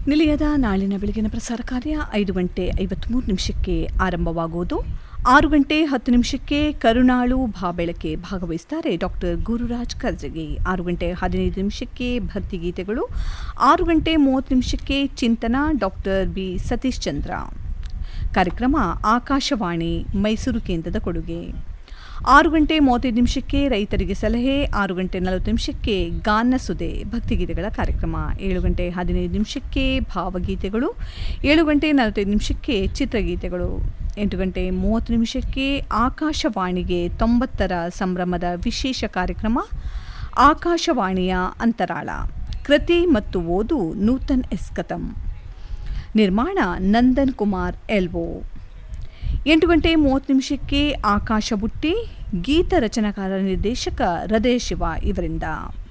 ನಿಲಯದ ನಾಳಿನ ಬೆಳಗಿನ ಪ್ರಸಾರ ಕಾರ್ಯ ಐದು ಗಂಟೆ ಐವತ್ತ್ಮೂರು ನಿಮಿಷಕ್ಕೆ ಆರಂಭವಾಗುವುದು ಆರು ಗಂಟೆ ಹತ್ತು ನಿಮಿಷಕ್ಕೆ ಕರುಣಾಳು ಭಾಬೆಳಕೆ ಭಾಗವಹಿಸುತ್ತಾರೆ ಡಾಕ್ಟರ್ ಗುರುರಾಜ್ ಕರ್ಜಗಿ ಆರು ಗಂಟೆ ಹದಿನೈದು ನಿಮಿಷಕ್ಕೆ ಭಕ್ತಿಗೀತೆಗಳು ಆರು ಗಂಟೆ ಮೂವತ್ತು ನಿಮಿಷಕ್ಕೆ ಚಿಂತನ ಡಾಕ್ಟರ್ ಬಿ ಸತೀಶ್ ಚಂದ್ರ ಕಾರ್ಯಕ್ರಮ ಆಕಾಶವಾಣಿ ಮೈಸೂರು ಕೇಂದ್ರದ ಕೊಡುಗೆ ಆರು ಗಂಟೆ ಮೂವತ್ತೈದು ನಿಮಿಷಕ್ಕೆ ರೈತರಿಗೆ ಸಲಹೆ ಆರು ಗಂಟೆ ನಲವತ್ತು ನಿಮಿಷಕ್ಕೆ ಗಾನ ಸುದೆ ಭಕ್ತಿಗೀತೆಗಳ ಕಾರ್ಯಕ್ರಮ ಏಳು ಗಂಟೆ ಹದಿನೈದು ನಿಮಿಷಕ್ಕೆ ಭಾವಗೀತೆಗಳು ಏಳು ಗಂಟೆ ನಲವತ್ತೈದು ನಿಮಿಷಕ್ಕೆ ಚಿತ್ರಗೀತೆಗಳು ಎಂಟು ಗಂಟೆ ಮೂವತ್ತು ನಿಮಿಷಕ್ಕೆ ಆಕಾಶವಾಣಿಗೆ ತೊಂಬತ್ತರ ಸಂಭ್ರಮದ ವಿಶೇಷ ಕಾರ್ಯಕ್ರಮ ಆಕಾಶವಾಣಿಯ ಅಂತರಾಳ ಕೃತಿ ಮತ್ತು ಓದು ನೂತನ್ ಎಸ್ಕತಂ ನಿರ್ಮಾಣ ನಂದನ್ ಕುಮಾರ್ ಎಲ್ವೋ ಎಂಟು ಗಂಟೆ ಮೂವತ್ತು ನಿಮಿಷಕ್ಕೆ ಆಕಾಶ ಬುಟ್ಟಿ ಗೀತ ರಚನಾಕಾರ ನಿರ್ದೇಶಕ ಹೃದಯ ಶಿವ ಇವರಿಂದ